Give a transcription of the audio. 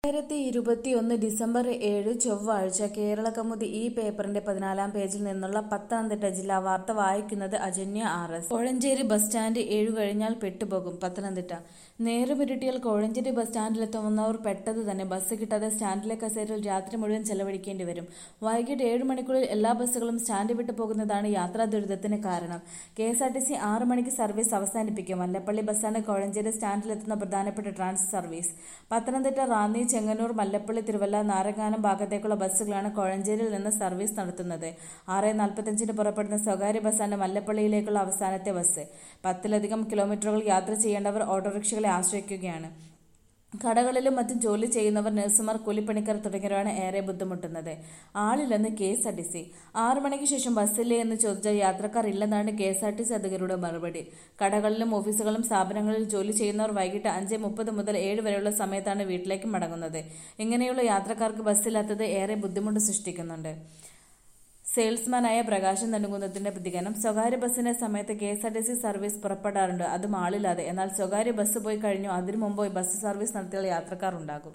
രണ്ടായിരത്തി ഇരുപത്തിയൊന്ന് ഡിസംബർ ഏഴ് ചൊവ്വാഴ്ച കേരളകൗമുദി ഈ പേപ്പറിന്റെ പതിനാലാം പേജിൽ നിന്നുള്ള പത്തനംതിട്ട ജില്ലാ വാർത്ത വായിക്കുന്നത് Ajanya R S Kozhencherry bus stand ഏഴു കഴിഞ്ഞാൽ പെട്ടുപോകും പത്തനംതിട്ട നേരുമിരുട്ടിയാൽ കോഴഞ്ചേരി ബസ് സ്റ്റാൻഡിലെത്തുന്നവർ പെട്ടത് തന്നെ ബസ് കിട്ടാതെ സ്റ്റാൻഡിലെ കസേരയിൽ രാത്രി മുഴുവൻ ചെലവഴിക്കേണ്ടി വരും വൈകിട്ട് ഏഴ് മണിക്കുള്ളിൽ എല്ലാ ബസ്സുകളും സ്റ്റാൻഡ് വിട്ടു പോകുന്നതാണ് യാത്രാ ദുരിതത്തിന് കാരണം K S R T C ആറ് മണിക്ക് സർവീസ് അവസാനിപ്പിക്കും മല്ലപ്പള്ളി ബസ്സാണ് കോഴഞ്ചേരി സ്റ്റാൻഡിലെത്തുന്ന പ്രധാനപ്പെട്ട ട്രാൻസിറ്റ് സർവീസ് പത്തനംതിട്ട റാന്നി ചെങ്ങന്നൂർ മല്ലപ്പള്ളി തിരുവല്ല നാരങ്ങാനം ഭാഗത്തേക്കുള്ള ബസ്സുകളാണ് കോഴഞ്ചേരിയിൽ നിന്ന് സർവീസ് നടത്തുന്നത് ആറ് നാൽപ്പത്തഞ്ചിന് പുറപ്പെടുന്ന സ്വകാര്യ ബസ്സാണ് മല്ലപ്പള്ളിയിലേക്കുള്ള അവസാനത്തെ ബസ് പത്തിലധികം കിലോമീറ്ററുകൾ യാത്ര ചെയ്യേണ്ടവർ ഓട്ടോറിക്ഷകളെ ആശ്രയിക്കുകയാണ് കടകളിലും മറ്റും ജോലി ചെയ്യുന്നവർ നഴ്സുമാർ കൂലിപ്പണിക്കാർ തുടങ്ങിയവരാണ് ഏറെ ബുദ്ധിമുട്ടുന്നത് ആളില്ലെന്ന് K S R T C ആറു മണിക്ക് ശേഷം ബസ്സില്ലേ എന്ന് ചോദിച്ചാൽ യാത്രക്കാർ ഇല്ലെന്നാണ് K S R T C അധികൃതരുടെ മറുപടി കടകളിലും ഓഫീസുകളിലും സ്ഥാപനങ്ങളിൽ ജോലി ചെയ്യുന്നവർ വൈകിട്ട് അഞ്ച് മുപ്പത് മുതൽ ഏഴ് വരെയുള്ള സമയത്താണ് വീട്ടിലേക്ക് മടങ്ങുന്നത് ഇങ്ങനെയുള്ള യാത്രക്കാർക്ക് ബസ്സില്ലാത്തത് ഏറെ ബുദ്ധിമുട്ട് സൃഷ്ടിക്കുന്നുണ്ട് സെയിൽസ്മാനായ പ്രകാശൻ നെടുങ്കുന്നത്തിന്റെ പ്രതികരണം സ്വകാര്യ ബസ്സിന്റെ സമയത്ത് K S R T C service പുറപ്പെടാറുണ്ട് അതും ആളില്ലാതെ എന്നാൽ സ്വകാര്യ ബസ് പോയി കഴിഞ്ഞു അതിനു മുമ്പ് ബസ് സർവീസ് നടത്തിയാൽ യാത്രക്കാർ ഉണ്ടാകും